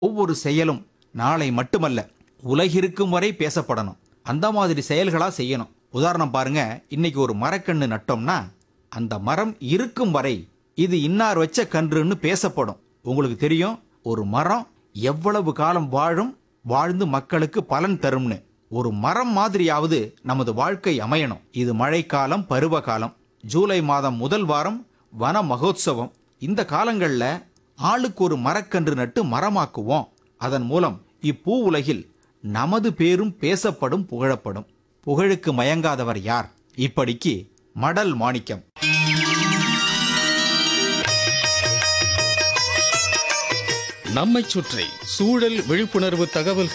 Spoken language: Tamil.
ஒவ்வொரு செயலும் நாளை மட்டுமல்ல உலகிருக்கும் வரை பேசப்படணும் அந்த மாதிரி செயல்களா செய்யணும் உதாரணம் பாருங்க இன்னைக்கு ஒரு மரக்கன்று நட்டோம்னா அந்த மரம் இருக்கும் வரை இது இன்னார் வச்ச கன்றுன்னு பேசப்படும் உங்களுக்கு தெரியும் ஒரு மரம் எவ்வளவு காலம் வாழும் வாழ்ந்து மக்களுக்கு பலன் தரும்னு ஒரு மரம் மாதிரியாவது நமது வாழ்க்கை அமையணும் இது மழைக்காலம் பருவகாலம் ஜூலை மாதம் முதல் வாரம் வன மகோத்சவம் இந்த காலங்கள்ல ஆளுக்கு ஒரு மரக்கன்று நட்டு மரமாக்குவோம் அதன் மூலம் இப்பூ உலகில் நமது பேரும் பேசப்படும் புகழப்படும் புகழுக்கு மயங்காதவர் யார் இப்படிக்கு மடல் மாணிக்கம் நம்மைச் சுற்றி சூழல் விழிப்புணர்வு தகவல்கள்